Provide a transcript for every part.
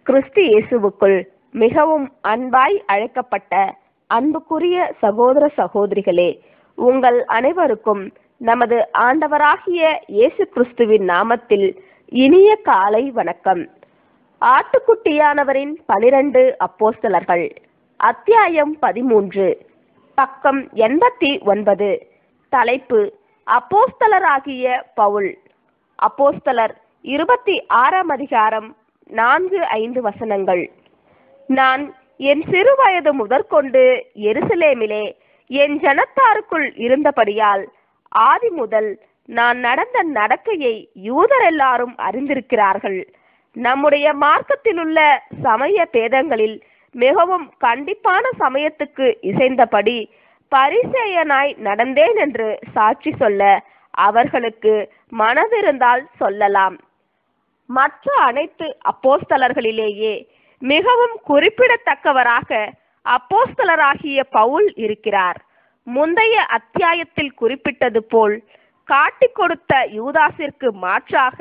கிறிஸ்து இயேசுவுக்குள் மிகவும் அன்பாய் அழைக்கப்பட்ட அன்புக்குரிய சகோதர சகோதரிகளே உங்கள் அனைவருக்கும் நமது ஆண்டவராகிய இயேசு கிறிஸ்துவின் நாமத்தில் இனிய காலை வணக்கம் ஆட்டுக்குட்டியானவரின் பனிரெண்டு அப்போஸ்தலர்கள் அத்தியாயம் பதிமூன்று பக்கம் எண்பத்தி ஒன்பது தலைப்பு அப்போஸ்தலராகிய பவுல் அப்போஸ்தலர் இருபத்தி ஆறாம் அதிகாரம் நான்கு ஐந்து வசனங்கள் நான் என் சிறு வயது முதற்கொண்டு எருசலேமிலே என் ஜனத்தாருக்குள் இருந்தபடியால் ஆதி முதல் நான் நடந்த நடக்கையை யூதர் எல்லாரும் அறிந்திருக்கிறார்கள் நம்முடைய மார்க்கத்திலுள்ள சமய பேதங்களில் மிகவும் கண்டிப்பான சமயத்துக்கு இசைந்தபடி பரிசேயனாய் நடந்தேன் என்று சாட்சி சொல்ல அவர்களுக்கு மனதிருந்தால் சொல்லலாம் மற்ற அனைத்து அப்போஸ்தலர்களிலேயே மிகவும் குறிப்பிடத்தக்கவராக அப்போஸ்தலராகிய பவுல் இருக்கிறார் முந்தைய அத்தியாயத்தில் குறிப்பிட்டது போல் காட்டிக் கொடுத்த யூதாசிற்கு மாற்றாக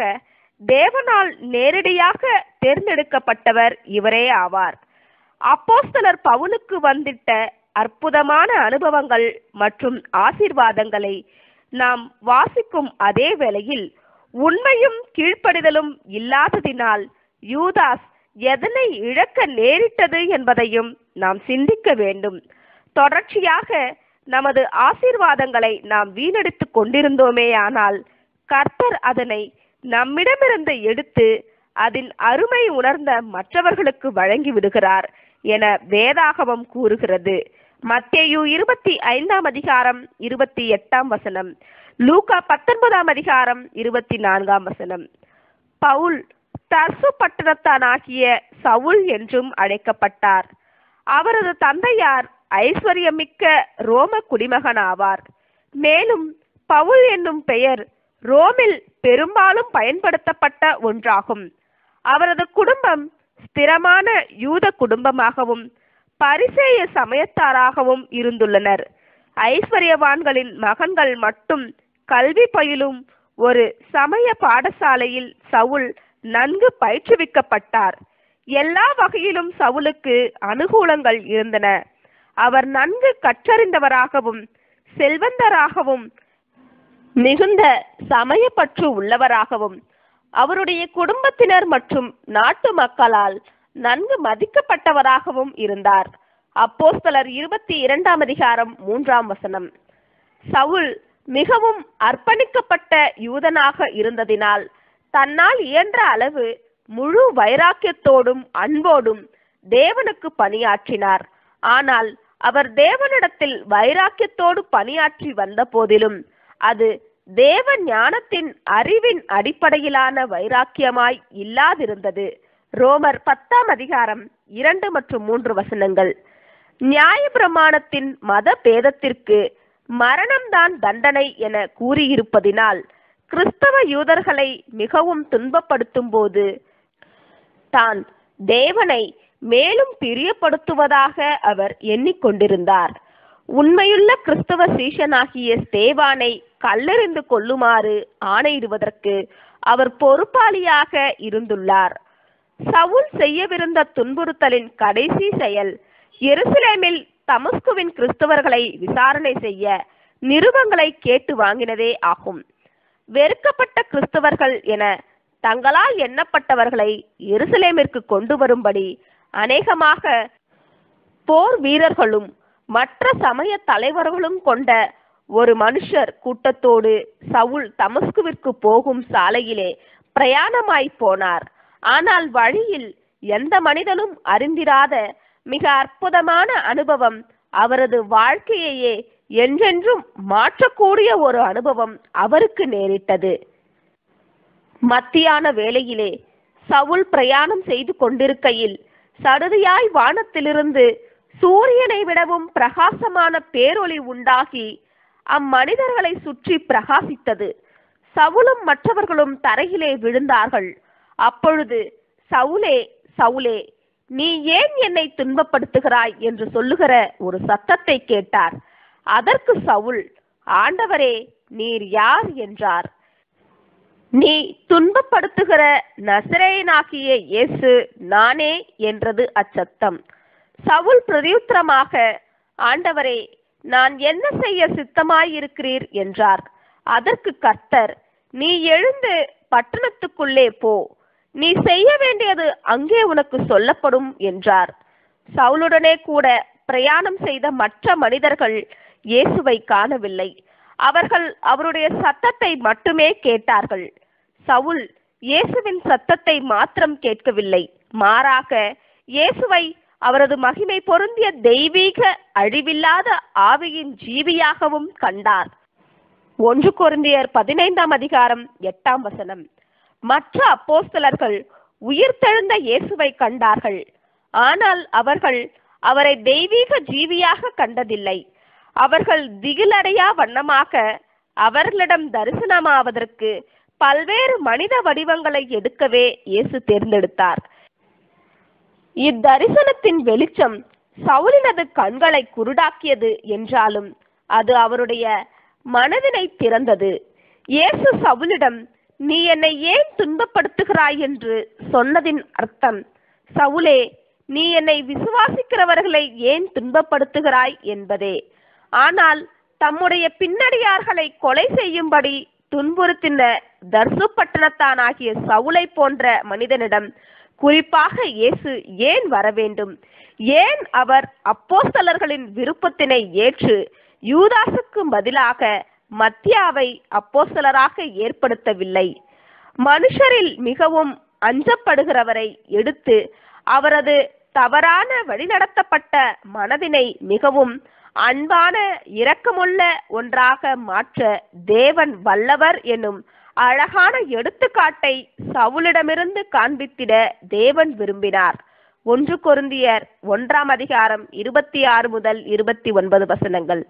தேவனால் நேரடியாக தேர்ந்தெடுக்கப்பட்டவர் இவரே ஆவார் அப்போஸ்தலர் பவுலுக்கு வந்திட்ட அற்புதமான அனுபவங்கள் மற்றும் ஆசீர்வாதங்களை நாம் வாசிக்கும் அதே வேளையில் உண்மையும் கீழ்ப்படிதலும் இல்லாததினால் யூதாஸ் எதனை இழக்க நேரிட்டது என்பதையும் நாம் சிந்திக்க வேண்டும் தொடர்ச்சியாக நமது ஆசீர்வாதங்களை நாம் வீணடித்துக் கொண்டிருந்தோமேயானால் கர்த்தர் அதனை நம்மிடமிருந்து எடுத்து அதன் அருமை உணர்ந்த மற்றவர்களுக்கு வழங்கி விடுகிறார் என வேதாகமம் கூறுகிறது மத்தேயு இருபத்தி ஐந்தாம் அதிகாரம் இருபத்தி எட்டாம் வசனம் லூகா பத்தொன்பதாம் அதிகாரம் இருபத்தி நான்காம் வசனம் பவுல் தர்சு பட்டணத்தானாகிய சவுல் என்றும் அழைக்கப்பட்டார் அவரது தந்தையார் ஐஸ்வர்யமிக்க ரோம குடிமகன் ஆவார் மேலும் பவுல் என்னும் பெயர் ரோமில் பெரும்பாலும் பயன்படுத்தப்பட்ட ஒன்றாகும் அவரது குடும்பம் ஸ்திரமான யூத குடும்பமாகவும் பரிசேய சமயத்தாராகவும் இருந்துள்ளனர் ஐஸ்வர்யவான்களின் மகன்கள் மட்டும் கல்வி பயிலும் ஒரு சமய பாடசாலையில் சவுல் நன்கு பயிற்றுவிக்கப்பட்டார் எல்லா வகையிலும் சவுலுக்கு அனுகூலங்கள் இருந்தன அவர் நன்கு கற்றறிந்தவராகவும் செல்வந்தராகவும் மிகுந்த சமயப்பற்று உள்ளவராகவும் அவருடைய குடும்பத்தினர் மற்றும் நாட்டு மக்களால் நன்கு மதிக்கப்பட்டவராகவும் இருந்தார் அப்போஸ்தலர் இருபத்தி இரண்டாம் அதிகாரம் மூன்றாம் வசனம் சவுல் மிகவும் அர்ப்பணிக்கப்பட்ட யூதனாக இருந்ததினால் தன்னால் இயன்ற அளவு முழு வைராக்கியத்தோடும் அன்போடும் தேவனுக்கு பணியாற்றினார் ஆனால் அவர் தேவனிடத்தில் வைராக்கியத்தோடு பணியாற்றி வந்த போதிலும் அது தேவ ஞானத்தின் அறிவின் அடிப்படையிலான வைராக்கியமாய் இல்லாதிருந்தது ரோமர் பத்தாம் அதிகாரம் இரண்டு மற்றும் மூன்று வசனங்கள் நியாய பிரமாணத்தின் மத பேதத்திற்கு மரணம்தான் தண்டனை என கூறியிருப்பதினால் கிறிஸ்தவ யூதர்களை மிகவும் துன்பப்படுத்தும் போது தான் தேவனை மேலும் பிரியப்படுத்துவதாக அவர் எண்ணிக்கொண்டிருந்தார் உண்மையுள்ள கிறிஸ்தவ சீஷனாகிய ஸ்தேவானை கல்லெறிந்து கொள்ளுமாறு ஆணையிடுவதற்கு அவர் பொறுப்பாளியாக இருந்துள்ளார் சவுல் செய்யவிருந்த துன்புறுத்தலின் கடைசி செயல் எருசலேமில் தமஸ்குவின் கிறிஸ்தவர்களை விசாரணை செய்ய நிருபங்களை கேட்டு வாங்கினதே ஆகும் வெறுக்கப்பட்ட கிறிஸ்தவர்கள் என தங்களால் எண்ணப்பட்டவர்களை எருசலேமிற்கு கொண்டு வரும்படி அநேகமாக போர் வீரர்களும் மற்ற சமய தலைவர்களும் கொண்ட ஒரு மனுஷர் கூட்டத்தோடு சவுல் தமஸ்குவிற்கு போகும் சாலையிலே பிரயாணமாய் போனார் ஆனால் வழியில் எந்த மனிதனும் அறிந்திராத மிக அற்புதமான அனுபவம் அவரது வாழ்க்கையையே என்றென்றும் மாற்றக்கூடிய ஒரு அனுபவம் அவருக்கு நேரிட்டது மத்தியான வேளையிலே சவுல் பிரயாணம் செய்து கொண்டிருக்கையில் சடுதியாய் வானத்திலிருந்து சூரியனை விடவும் பிரகாசமான பேரொளி உண்டாகி அம்மனிதர்களை சுற்றி பிரகாசித்தது சவுலும் மற்றவர்களும் தரையிலே விழுந்தார்கள் அப்பொழுது சவுலே சவுலே நீ ஏன் என்னை துன்பப்படுத்துகிறாய் என்று சொல்லுகிற ஒரு சத்தத்தை கேட்டார் அதற்கு சவுல் ஆண்டவரே நீர் யார் என்றார் நீ துன்பப்படுத்துகிற நசரேயனாகிய இயேசு நானே என்றது அச்சத்தம் சவுல் பிரதியுத்தரமாக ஆண்டவரே நான் என்ன செய்ய சித்தமாயிருக்கிறீர் என்றார் அதற்கு கர்த்தர் நீ எழுந்து பட்டணத்துக்குள்ளே போ நீ செய்ய வேண்டியது அங்கே உனக்கு சொல்லப்படும் என்றார் சவுலுடனே கூட பிரயாணம் செய்த மற்ற மனிதர்கள் இயேசுவை காணவில்லை அவர்கள் அவருடைய சத்தத்தை மட்டுமே கேட்டார்கள் சவுல் இயேசுவின் சத்தத்தை மாத்திரம் கேட்கவில்லை மாறாக இயேசுவை அவரது மகிமை பொருந்திய தெய்வீக அழிவில்லாத ஆவியின் ஜீவியாகவும் கண்டார் ஒன்று கொரிந்தியர் பதினைந்தாம் அதிகாரம் எட்டாம் வசனம் மற்ற அப்போஸ்தலர்கள் உயிர்த்தெழுந்த இயேசுவை கண்டார்கள் ஆனால் அவர்கள் அவரை தெய்வீக ஜீவியாக கண்டதில்லை அவர்கள் திகிலடையா வண்ணமாக அவர்களிடம் தரிசனமாவதற்கு பல்வேறு மனித வடிவங்களை எடுக்கவே இயேசு தேர்ந்தெடுத்தார் இத்தரிசனத்தின் வெளிச்சம் சவுலினது கண்களை குருடாக்கியது என்றாலும் அது அவருடைய மனதினை திறந்தது இயேசு சவுலிடம் நீ என்னை ஏன் துன்பப்படுத்துகிறாய் என்று சொன்னதின் அர்த்தம் சவுலே நீ என்னை விசுவாசிக்கிறவர்களை ஏன் துன்பப்படுத்துகிறாய் என்பதே ஆனால் தம்முடைய பின்னடியார்களை கொலை செய்யும்படி துன்புறுத்தின தர்சு பட்டணத்தானாகிய சவுலை போன்ற மனிதனிடம் குறிப்பாக இயேசு ஏன் வர வேண்டும் ஏன் அவர் அப்போஸ்தலர்களின் விருப்பத்தினை ஏற்று யூதாசுக்கு பதிலாக மத்தியாவை அப்போஸ்தலராக ஏற்படுத்தவில்லை மனுஷரில் மிகவும் அஞ்சப்படுகிறவரை எடுத்து அவரது தவறான வழிநடத்தப்பட்ட மனதினை மிகவும் அன்பான இரக்கமுள்ள ஒன்றாக மாற்ற தேவன் வல்லவர் எனும் அழகான எடுத்துக்காட்டை சவுலிடமிருந்து காண்பித்திட தேவன் விரும்பினார் ஒன்று கொருந்தியர் ஒன்றாம் அதிகாரம் இருபத்தி ஆறு முதல் இருபத்தி ஒன்பது வசனங்கள்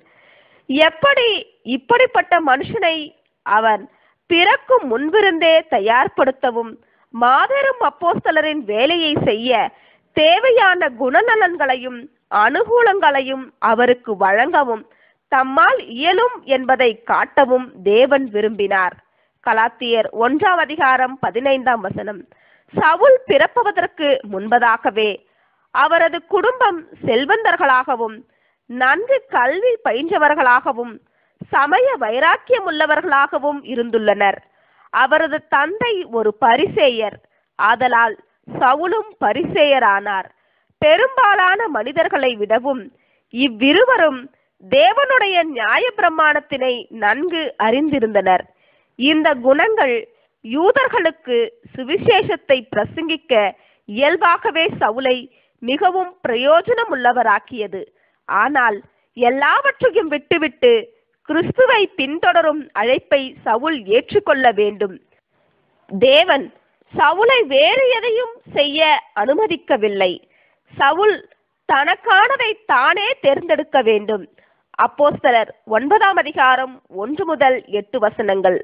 எப்படி இப்படிப்பட்ட மனுஷனை அவன் பிறக்கும் முன்பிருந்தே தயார்படுத்தவும் மாபெரும் அப்போஸ்தலரின் வேலையை செய்ய தேவையான குணநலன்களையும் அனுகூலங்களையும் அவருக்கு வழங்கவும் தம்மால் இயலும் என்பதை காட்டவும் தேவன் விரும்பினார் கலாத்தியர் ஒன்றாம் அதிகாரம் பதினைந்தாம் வசனம் சவுல் பிறப்பதற்கு முன்பதாகவே அவரது குடும்பம் செல்வந்தர்களாகவும் நன்கு கல்வி பயின்றவர்களாகவும் சமய வைராக்கியம் உள்ளவர்களாகவும் இருந்துள்ளனர் அவரது தந்தை ஒரு பரிசேயர் ஆதலால் சவுலும் பரிசேயரானார் பெரும்பாலான மனிதர்களை விடவும் இவ்விருவரும் தேவனுடைய நியாய பிரமாணத்தினை நன்கு அறிந்திருந்தனர் இந்த குணங்கள் யூதர்களுக்கு சுவிசேஷத்தை பிரசங்கிக்க இயல்பாகவே சவுலை மிகவும் பிரயோஜனம் உள்ளவராக்கியது ஆனால் எல்லாவற்றையும் விட்டுவிட்டு கிறிஸ்துவை பின்தொடரும் அழைப்பை சவுல் ஏற்றுக்கொள்ள வேண்டும் தேவன் சவுலை வேறு எதையும் செய்ய அனுமதிக்கவில்லை சவுல் தனக்கானதை தானே தேர்ந்தெடுக்க வேண்டும் அப்போஸ்தலர் ஒன்பதாம் அதிகாரம் ஒன்று முதல் எட்டு வசனங்கள்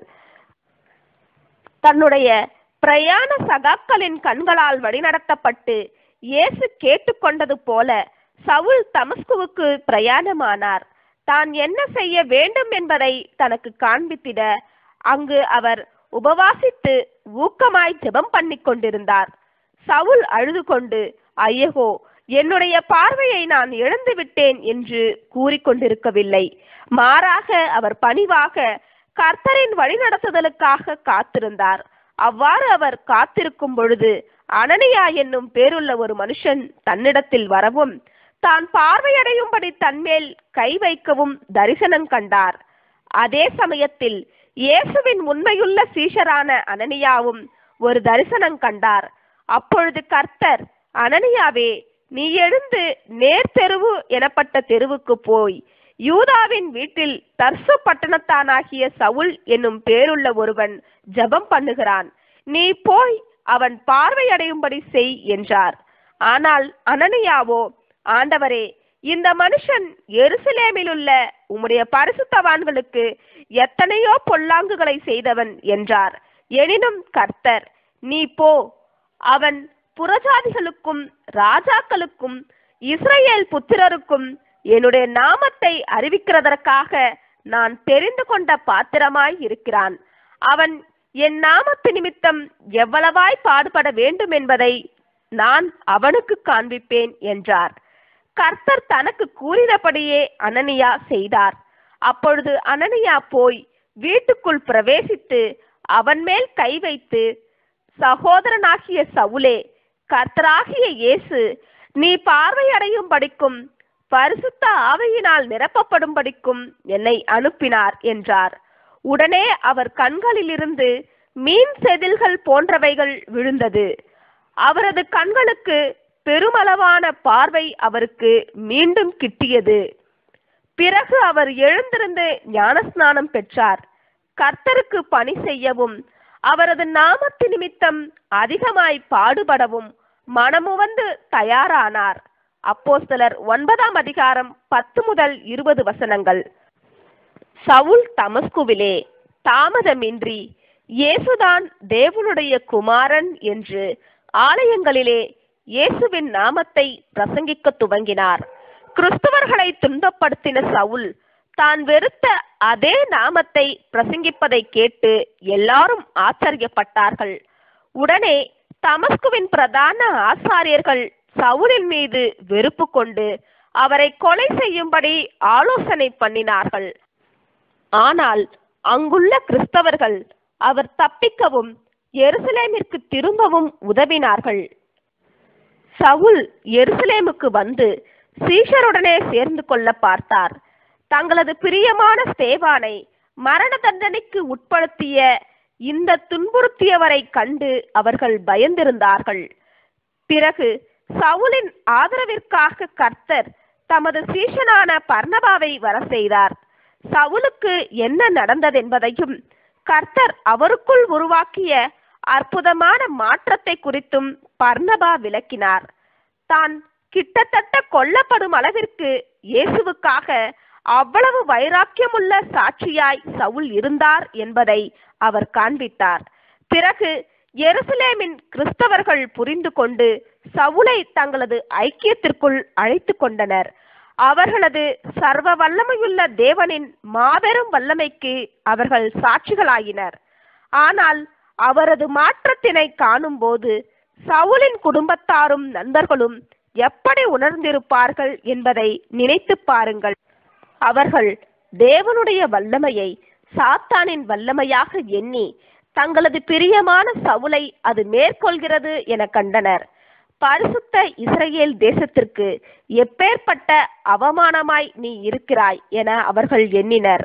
தன்னுடைய பிரயாண சகாக்களின் கண்களால் வழிநடத்தப்பட்டு இயேசு கேட்டுக்கொண்டது போல சவுல் தமஸ்குவுக்கு பிரயாணமானார் தான் என்ன செய்ய வேண்டும் என்பதை தனக்கு காண்பித்திட அங்கு அவர் உபவாசித்து ஊக்கமாய் ஜெபம் பண்ணிக் கொண்டிருந்தார் சவுல் அழுது கொண்டு ஐயகோ என்னுடைய பார்வையை நான் இழந்து விட்டேன் என்று கூறிக்கொண்டிருக்கவில்லை மாறாக அவர் பணிவாக கர்த்தரின் வழிநடத்துதலுக்காக காத்திருந்தார் அவ்வாறு அவர் காத்திருக்கும் பொழுது அனனியா என்னும் பேருள்ள ஒரு மனுஷன் தன்னிடத்தில் வரவும் தான் பார்வையடையும்படி தன்மேல் கை வைக்கவும் தரிசனம் கண்டார் அதே சமயத்தில் இயேசுவின் உண்மையுள்ள சீஷரான அனனியாவும் ஒரு தரிசனம் கண்டார் அப்பொழுது கர்த்தர் அனனியாவே நீ எழுந்து நேர் தெருவு எனப்பட்ட தெருவுக்கு போய் யூதாவின் வீட்டில் தர்சு பட்டணத்தானாகிய சவுல் என்னும் பேருள்ள ஒருவன் ஜெபம் பண்ணுகிறான் நீ போய் அவன் பார்வையடையும்படி செய் என்றார் ஆனால் அனனியாவோ ஆண்டவரே இந்த மனுஷன் எருசலேமில் உள்ள உம்முடைய பரிசுத்தவான்களுக்கு எத்தனையோ பொல்லாங்குகளை செய்தவன் என்றார் எனினும் கர்த்தர் நீ போ அவன் புறஜாதிகளுக்கும் ராஜாக்களுக்கும் இஸ்ரேல் புத்திரருக்கும் என்னுடைய நாமத்தை அறிவிக்கிறதற்காக நான் தெரிந்து கொண்ட பாத்திரமாய் இருக்கிறான் அவன் என் நாமத்து நிமித்தம் எவ்வளவாய் பாடுபட வேண்டும் என்பதை நான் அவனுக்கு காண்பிப்பேன் என்றார் கர்த்தர் தனக்கு கூறினபடியே அனனியா செய்தார் அப்பொழுது அனனியா போய் வீட்டுக்குள் பிரவேசித்து அவன் மேல் கை வைத்து சகோதரனாகிய சவுலே கர்த்தராகிய இயேசு நீ பார்வையடையும் படிக்கும் பரிசுத்த ஆவையினால் நிரப்பப்படும் படிக்கும் என்னை அனுப்பினார் என்றார் உடனே அவர் கண்களிலிருந்து மீன் செதில்கள் போன்றவைகள் விழுந்தது அவரது கண்களுக்கு பெருமளவான பார்வை அவருக்கு மீண்டும் கிட்டியது பிறகு அவர் எழுந்திருந்து ஞானஸ்நானம் பெற்றார் கர்த்தருக்கு பணி செய்யவும் அவரது நாமத்து நிமித்தம் அதிகமாய் பாடுபடவும் மனமுவந்து தயாரானார் அப்போஸ்தலர் ஒன்பதாம் அதிகாரம் பத்து முதல் இருபது வசனங்கள் சவுல் தமஸ்குவிலே தாமதமின்றி இயேசுதான் தேவனுடைய குமாரன் என்று ஆலயங்களிலே இயேசுவின் நாமத்தை பிரசங்கிக்க துவங்கினார் கிறிஸ்தவர்களை துன்பப்படுத்தின சவுல் தான் வெறுத்த அதே நாமத்தை பிரசங்கிப்பதை கேட்டு எல்லாரும் ஆச்சரியப்பட்டார்கள் உடனே தமஸ்குவின் பிரதான ஆசாரியர்கள் சவுலின் மீது வெறுப்பு கொண்டு அவரை கொலை செய்யும்படி ஆலோசனை பண்ணினார்கள் ஆனால் அங்குள்ள கிறிஸ்தவர்கள் அவர் தப்பிக்கவும் எருசலேமிற்கு திரும்பவும் உதவினார்கள் சவுல் எருசலேமுக்கு வந்து சீஷருடனே சேர்ந்து கொள்ள பார்த்தார் தங்களது பிரியமான ஸ்தேவானை மரண தண்டனைக்கு உட்படுத்திய இந்த துன்புறுத்தியவரை கண்டு அவர்கள் பயந்திருந்தார்கள் பிறகு சவுலின் ஆதரவிற்காக கர்த்தர் தமது சீஷனான பர்ணபாவை வர செய்தார் சவுலுக்கு என்ன நடந்ததென்பதையும் கர்த்தர் அவருக்குள் உருவாக்கிய அற்புதமான மாற்றத்தை குறித்தும் பர்ணபா விளக்கினார் தான் கிட்டத்தட்ட கொல்லப்படும் அளவிற்கு இயேசுவுக்காக அவ்வளவு வைராக்கியமுள்ள சாட்சியாய் சவுல் இருந்தார் என்பதை அவர் காண்பித்தார் பிறகு எருசலேமின் கிறிஸ்தவர்கள் புரிந்து கொண்டு சவுலை தங்களது ஐக்கியத்திற்குள் அழைத்து கொண்டனர் அவர்களது சர்வ வல்லமையுள்ள தேவனின் மாபெரும் வல்லமைக்கு அவர்கள் சாட்சிகளாயினர் ஆனால் அவரது மாற்றத்தினை காணும்போது சவுலின் குடும்பத்தாரும் நண்பர்களும் எப்படி உணர்ந்திருப்பார்கள் என்பதை நினைத்து பாருங்கள் அவர்கள் தேவனுடைய வல்லமையை சாத்தானின் வல்லமையாக எண்ணி தங்களது பிரியமான சவுலை அது மேற்கொள்கிறது என கண்டனர் பரிசுத்த இஸ்ரேல் தேசத்திற்கு எப்பேற்பட்ட அவமானமாய் நீ இருக்கிறாய் என அவர்கள் எண்ணினர்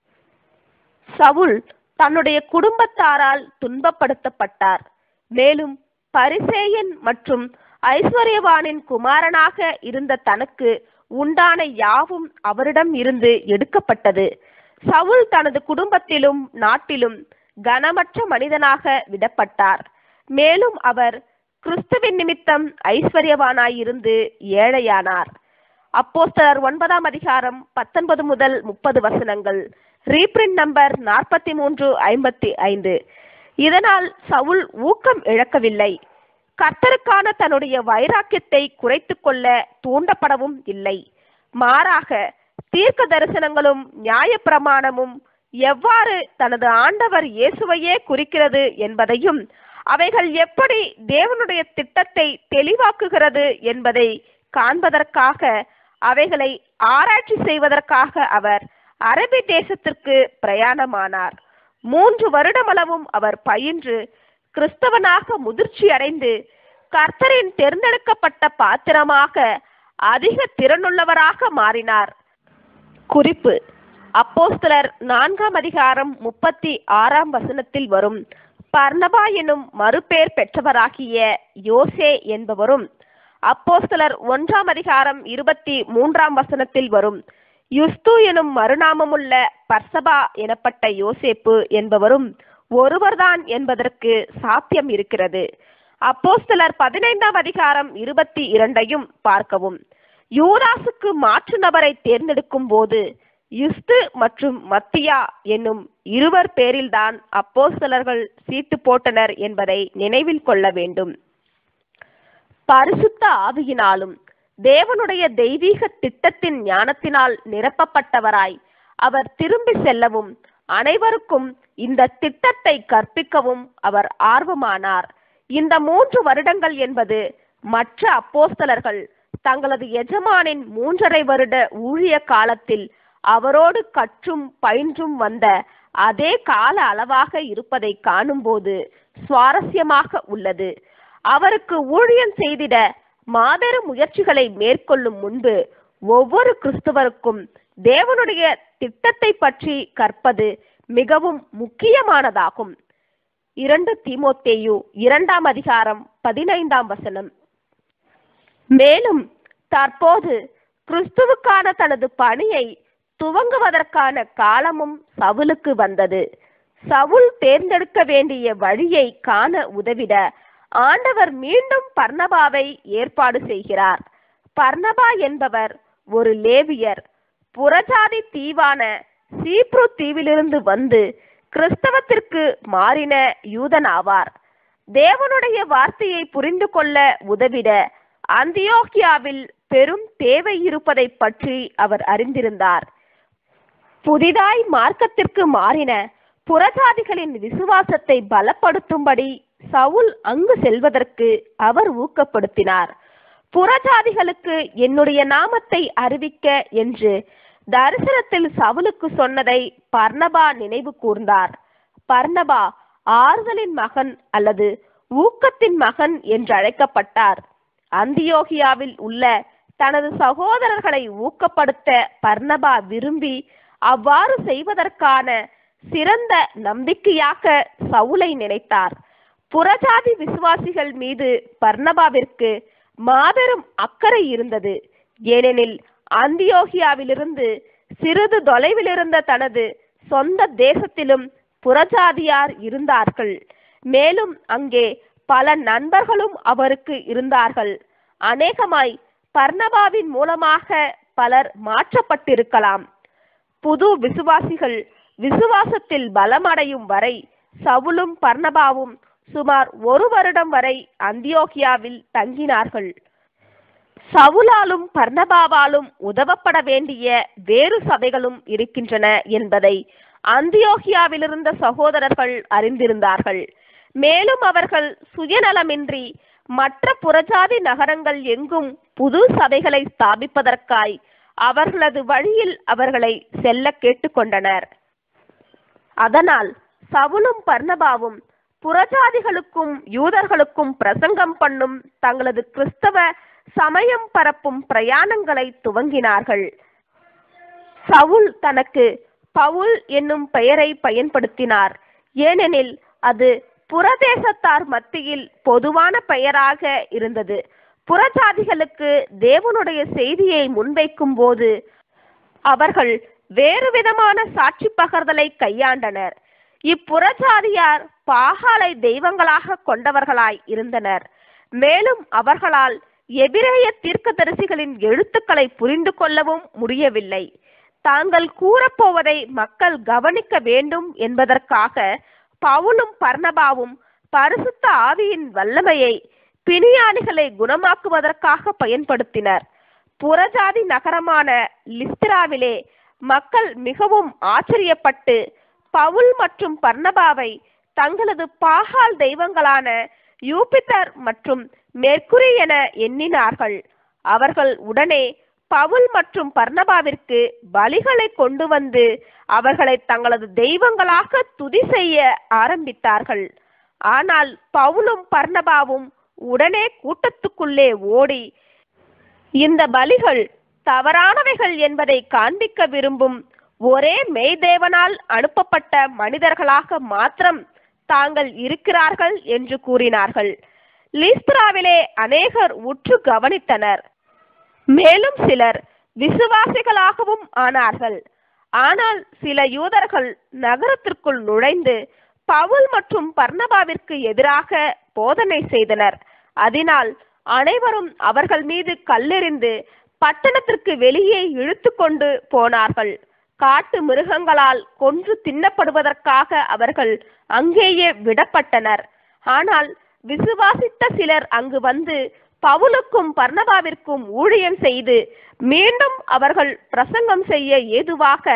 சவுல் தன்னுடைய குடும்பத்தாரால் துன்பப்படுத்தப்பட்டார் மேலும் பரிசேயன் மற்றும் ஐஸ்வர்யவானின் குமாரனாக இருந்த தனக்கு உண்டான யாவும் அவரிடம் இருந்து எடுக்கப்பட்டது சவுல் தனது குடும்பத்திலும் நாட்டிலும் கனமற்ற மனிதனாக விடப்பட்டார் மேலும் அவர் கிறிஸ்துவின் நிமித்தம் ஐஸ்வர்யவானாயிருந்து ஏழையானார் அப்போஸ்தலர் ஒன்பதாம் அதிகாரம் பத்தொன்பது முதல் முப்பது வசனங்கள் ரீப்ரிண்ட் நம்பர் நாற்பத்தி மூன்று ஐம்பத்தி ஐந்து இதனால் சவுல் ஊக்கம் இழக்கவில்லை கர்த்தருக்கான தன்னுடைய வைராக்கியத்தை குறைத்து கொள்ள தூண்டப்படவும் இல்லை மாறாக தீர்க்க தரிசனங்களும் நியாயப்பிரமாணமும் எவ்வாறு தனது ஆண்டவர் இயேசுவையே குறிக்கிறது என்பதையும் அவைகள் எப்படி தேவனுடைய திட்டத்தை தெளிவாக்குகிறது என்பதை காண்பதற்காக அவைகளை ஆராய்ச்சி செய்வதற்காக அவர் அரபி தேசத்திற்கு பிரயாணமானார் மூன்று வருடமளவும் அவர் பயின்று கிறிஸ்தவனாக முதிர்ச்சி அடைந்து கர்த்தரின் தேர்ந்தெடுக்கப்பட்ட பாத்திரமாக அதிக திறனுள்ளவராக மாறினார் குறிப்பு அப்போஸ்தலர் நான்காம் அதிகாரம் முப்பத்தி ஆறாம் வசனத்தில் வரும் பர்ணபா எனும் மறுபேர் பெற்றவராகிய யோசே என்பவரும் அப்போஸ்தலர் ஒன்றாம் அதிகாரம் இருபத்தி மூன்றாம் வசனத்தில் வரும் யுஸ்து எனும் மறுநாமமுள்ள பர்சபா எனப்பட்ட யோசேப்பு என்பவரும் ஒருவர்தான் என்பதற்கு சாத்தியம் இருக்கிறது அப்போஸ்தலர் பதினைந்தாம் அதிகாரம் இருபத்தி இரண்டையும் பார்க்கவும் யூதாசுக்கு மாற்று நபரை தேர்ந்தெடுக்கும் போது யுஸ்து மற்றும் மத்தியா என்னும் இருவர் பேரில்தான் அப்போஸ்தலர்கள் சீட்டு போட்டனர் என்பதை நினைவில் கொள்ள வேண்டும் பரிசுத்த ஆவியினாலும் தேவனுடைய தெய்வீக திட்டத்தின் ஞானத்தினால் நிரப்பப்பட்டவராய் அவர் திரும்பி செல்லவும் அனைவருக்கும் இந்த திட்டத்தை கற்பிக்கவும் அவர் ஆர்வமானார் இந்த மூன்று வருடங்கள் என்பது மற்ற அப்போஸ்தலர்கள் தங்களது எஜமானின் மூன்றரை வருட ஊழிய காலத்தில் அவரோடு கற்றும் பயின்றும் வந்த அதே கால அளவாக இருப்பதை காணும்போது சுவாரஸ்யமாக உள்ளது அவருக்கு ஊழியம் செய்திட மாபெரும் முயற்சிகளை மேற்கொள்ளும் முன்பு ஒவ்வொரு கிறிஸ்துவருக்கும் தேவனுடைய திட்டத்தை பற்றி கற்பது மிகவும் முக்கியமானதாகும் இரண்டு தீமோத்தேயு இரண்டாம் அதிகாரம் பதினைந்தாம் வசனம் மேலும் தற்போது கிறிஸ்துவுக்கான தனது பணியை துவங்குவதற்கான காலமும் சவுலுக்கு வந்தது சவுல் தேர்ந்தெடுக்க வேண்டிய வழியை காண உதவிட ஆண்டவர் மீண்டும் பர்ணபாவை ஏற்பாடு செய்கிறார் பர்ணபா என்பவர் ஒரு லேவியர் புறஜாதி தீவான சீப்ரு தீவிலிருந்து வந்து கிறிஸ்தவத்திற்கு மாறின யூதன் ஆவார் தேவனுடைய வார்த்தையை புரிந்து கொள்ள உதவிட அந்தியோகியாவில் பெரும் தேவை இருப்பதை பற்றி அவர் அறிந்திருந்தார் புதிதாய் மார்க்கத்திற்கு மாறின புறஜாதிகளின் விசுவாசத்தை பலப்படுத்தும்படி சவுல் அங்கு செல்வதற்கு அவர் ஊக்கப்படுத்தினார் புறஜாதிகளுக்கு என்னுடைய நாமத்தை அறிவிக்க என்று தரிசனத்தில் சவுலுக்கு சொன்னதை பர்ணபா நினைவு கூர்ந்தார் பர்ணபா ஆறுதலின் மகன் அல்லது ஊக்கத்தின் மகன் என்று அழைக்கப்பட்டார் அந்தியோகியாவில் உள்ள தனது சகோதரர்களை ஊக்கப்படுத்த பர்ணபா விரும்பி அவ்வாறு செய்வதற்கான சிறந்த நம்பிக்கையாக சவுலை நினைத்தார் புறஜாதி விசுவாசிகள் மீது பர்ணபாவிற்கு மாபெரும் அக்கறை இருந்தது ஏனெனில் அந்தியோகியாவிலிருந்து சிறிது தொலைவில் இருந்த தனது சொந்த தேசத்திலும் புறஜாதியார் இருந்தார்கள் மேலும் அங்கே பல நண்பர்களும் அவருக்கு இருந்தார்கள் அநேகமாய் பர்ணபாவின் மூலமாக பலர் மாற்றப்பட்டிருக்கலாம் புது விசுவாசிகள் விசுவாசத்தில் பலமடையும் வரை சவுலும் பர்ணபாவும் சுமார் ஒரு வருடம் வரை அந்தியோகியாவில் தங்கினார்கள் சவுலாலும் பர்ணபாவாலும் உதவப்பட வேண்டிய வேறு சபைகளும் இருக்கின்றன என்பதை அந்தியோகியாவிலிருந்த சகோதரர்கள் அறிந்திருந்தார்கள் மேலும் அவர்கள் சுயநலமின்றி மற்ற புறஜாதி நகரங்கள் எங்கும் புது சபைகளை ஸ்தாபிப்பதற்காய் அவர்களது வழியில் அவர்களை செல்ல கேட்டுக்கொண்டனர் அதனால் சவுலும் பர்ணபாவும் புறஜாதிகளுக்கும் யூதர்களுக்கும் பிரசங்கம் பண்ணும் தங்களது கிறிஸ்தவ சமயம் பரப்பும் பிரயாணங்களை துவங்கினார்கள் சவுல் தனக்கு பவுல் என்னும் பெயரை பயன்படுத்தினார் ஏனெனில் அது புறதேசத்தார் மத்தியில் பொதுவான பெயராக இருந்தது புறஜாதிகளுக்கு தேவனுடைய செய்தியை முன்வைக்கும் போது அவர்கள் வேறு விதமான சாட்சி பகர்தலை கையாண்டனர் இப்புறஜாதியார் பாகாலை தெய்வங்களாக கொண்டவர்களாய் இருந்தனர் மேலும் அவர்களால் எபிரேய தீர்க்கதரிசிகளின் எழுத்துக்களை புரிந்து கொள்ளவும் முடியவில்லை தாங்கள் கூறப்போவதை மக்கள் கவனிக்க வேண்டும் என்பதற்காக பவுலும் பர்ணபாவும் பரிசுத்த ஆவியின் வல்லமையை பிணியாளிகளை குணமாக்குவதற்காக பயன்படுத்தினர் புறஜாதி நகரமான லிஸ்திராவிலே மக்கள் மிகவும் ஆச்சரியப்பட்டு பவுல் மற்றும் பர்ணபாவை தங்களது பாகால் தெய்வங்களான யூபித்தர் மற்றும் மெர்க்குரி என எண்ணினார்கள் அவர்கள் உடனே பவுல் மற்றும் பர்ணபாவிற்கு பலிகளை கொண்டு வந்து அவர்களை தங்களது தெய்வங்களாக துதி செய்ய ஆரம்பித்தார்கள் ஆனால் பவுலும் பர்ணபாவும் உடனே கூட்டத்துக்குள்ளே ஓடி இந்த பலிகள் தவறானவைகள் என்பதை காண்பிக்க விரும்பும் ஒரே மெய்தேவனால் அனுப்பப்பட்ட மனிதர்களாக மாத்திரம் தாங்கள் இருக்கிறார்கள் என்று கூறினார்கள் லீஸ்திராவிலே அநேகர் உற்று கவனித்தனர் மேலும் சிலர் விசுவாசிகளாகவும் ஆனார்கள் ஆனால் சில யூதர்கள் நகரத்திற்குள் நுழைந்து பவுல் மற்றும் பர்ணபாவிற்கு எதிராக போதனை செய்தனர் அதனால் அனைவரும் அவர்கள் மீது கல்லெறிந்து பட்டணத்திற்கு வெளியே இழுத்து கொண்டு போனார்கள் காட்டு மிருகங்களால் கொன்று தின்னப்படுவதற்காக அவர்கள் அங்கேயே விடப்பட்டனர் ஆனால் விசுவாசித்த சிலர் அங்கு வந்து பவுலுக்கும் பர்ணபாவிற்கும் ஊழியம் செய்து மீண்டும் அவர்கள் பிரசங்கம் செய்ய ஏதுவாக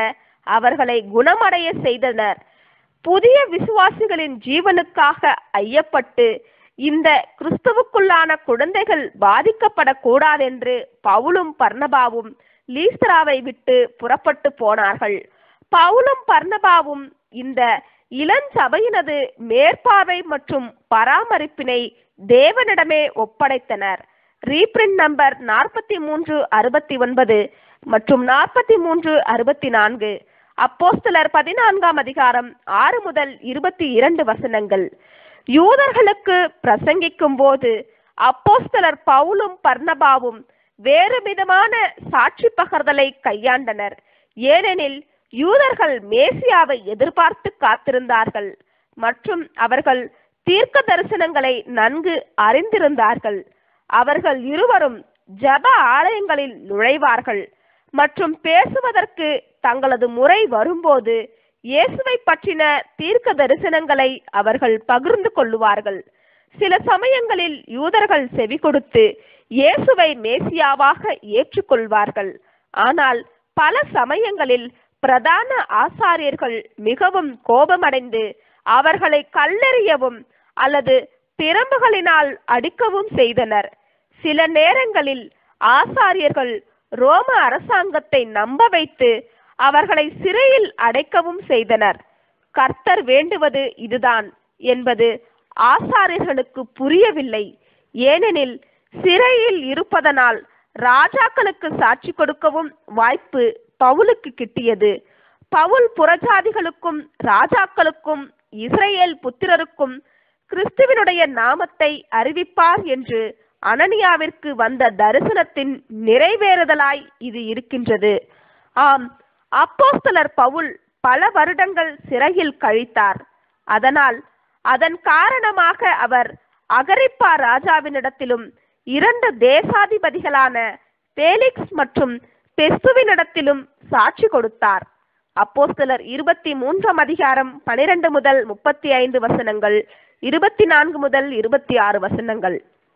அவர்களை குணமடைய செய்தனர் புதிய விசுவாசிகளின் ஜீவனுக்காக ஐயப்பட்டு இந்த கிறிஸ்துவுக்குள்ளான குழந்தைகள் பாதிக்கப்படக்கூடாதென்று பவுலும் பர்ணபாவும் லீஸ்திராவை விட்டு புறப்பட்டு போனார்கள் பவுலும் பர்ணபாவும் இந்த இளஞ்சபையினது மேற்பார்வை மற்றும் பராமரிப்பினை தேவனிடமே ஒப்படைத்தனர் ரீப்ரிண்ட் நம்பர் நாற்பத்தி மூன்று அறுபத்தி ஒன்பது மற்றும் நாற்பத்தி மூன்று அறுபத்தி நான்கு அப்போஸ்தலர் பதினான்காம் அதிகாரம் ஆறு முதல் இருபத்தி இரண்டு வசனங்கள் யூதர்களுக்கு பிரசங்கிக்கும் போது அப்போஸ்தலர் பவுலும் பர்ணபாவும் வேறு விதமான சாட்சி பகர்தலை கையாண்டனர் ஏனெனில் யூதர்கள் மேசியாவை எதிர்பார்த்து காத்திருந்தார்கள் மற்றும் அவர்கள் தீர்க்க தரிசனங்களை நன்கு அறிந்திருந்தார்கள் அவர்கள் இருவரும் ஜப ஆலயங்களில் நுழைவார்கள் மற்றும் பேசுவதற்கு தங்களது முறை வரும்போது இயேசுவை பற்றின தீர்க்க தரிசனங்களை அவர்கள் பகிர்ந்து கொள்ளுவார்கள் சில சமயங்களில் யூதர்கள் செவி கொடுத்து இயேசுவை மேசியாவாக ஏற்றுக்கொள்வார்கள் ஆனால் பல சமயங்களில் பிரதான ஆசாரியர்கள் மிகவும் கோபமடைந்து அவர்களை கல்லெறியவும் அல்லது பிரம்புகளினால் அடிக்கவும் செய்தனர் சில நேரங்களில் ஆசாரியர்கள் ரோம அரசாங்கத்தை நம்ப வைத்து அவர்களை சிறையில் அடைக்கவும் செய்தனர் கர்த்தர் வேண்டுவது இதுதான் என்பது ஆசாரியர்களுக்கு புரியவில்லை ஏனெனில் சிறையில் இருப்பதனால் ராஜாக்களுக்கு சாட்சி கொடுக்கவும் வாய்ப்பு பவுலுக்கு கிட்டியது பவுல் புறஜாதிகளுக்கும் ராஜாக்களுக்கும் இஸ்ரேல் புத்திரருக்கும் கிறிஸ்துவினுடைய நாமத்தை அறிவிப்பார் என்று அனனியாவிற்கு வந்த தரிசனத்தின் நிறைவேறுதலாய் இது இருக்கின்றது ஆம் அப்போஸ்தலர் பவுல் பல வருடங்கள் சிறையில் கழித்தார் அதனால் அதன் காரணமாக அவர் அகரிப்பா ராஜாவினிடத்திலும் இரண்டு தேசாதிபதிகளான பேலிக்ஸ் மற்றும் பெஸ்துவினிடத்திலும் சாட்சி கொடுத்தார் அப்போஸ்தலர் இருபத்தி மூன்றாம் அதிகாரம் பனிரெண்டு முதல் முப்பத்தி ஐந்து வசனங்கள் இருபத்தி நான்கு முதல் இருபத்தி ஆறு வசனங்கள்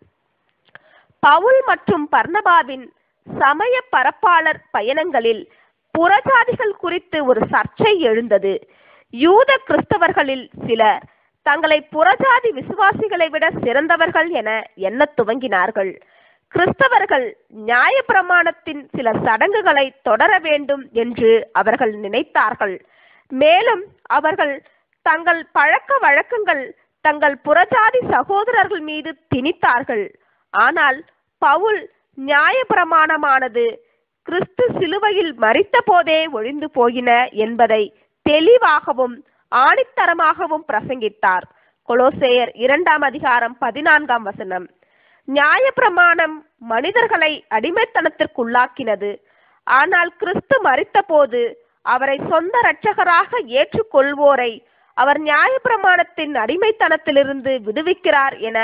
பவுல் மற்றும் பர்ணபாவின் சமய பரப்பாளர் பயணங்களில் புறஜாதிகள் குறித்து ஒரு சர்ச்சை எழுந்தது யூத கிறிஸ்தவர்களில் சிலர் தங்களை புறஜாதி விசுவாசிகளை விட சிறந்தவர்கள் என எண்ணத் துவங்கினார்கள் கிறிஸ்தவர்கள் நியாயப்பிரமாணத்தின் சில சடங்குகளை தொடர வேண்டும் என்று அவர்கள் நினைத்தார்கள் மேலும் அவர்கள் தங்கள் பழக்க வழக்கங்கள் தங்கள் புறஜாதி சகோதரர்கள் மீது திணித்தார்கள் ஆனால் பவுல் நியாயப்பிரமாணமானது கிறிஸ்து சிலுவையில் மறித்த போதே ஒழிந்து போயின என்பதை தெளிவாகவும் ஆணித்தரமாகவும் பிரசங்கித்தார் கொலோசேயர் இரண்டாம் அதிகாரம் பதினான்காம் வசனம் நியாயப்பிரமாணம் மனிதர்களை அடிமைத்தனத்திற்குள்ளாக்கினது ஆனால் கிறிஸ்து மறித்தபோது அவரை சொந்த இரட்சகராக ஏற்றுக்கொள்வோரை அவர் நியாயப்பிரமாணத்தின் அடிமைத்தனத்திலிருந்து விடுவிக்கிறார் என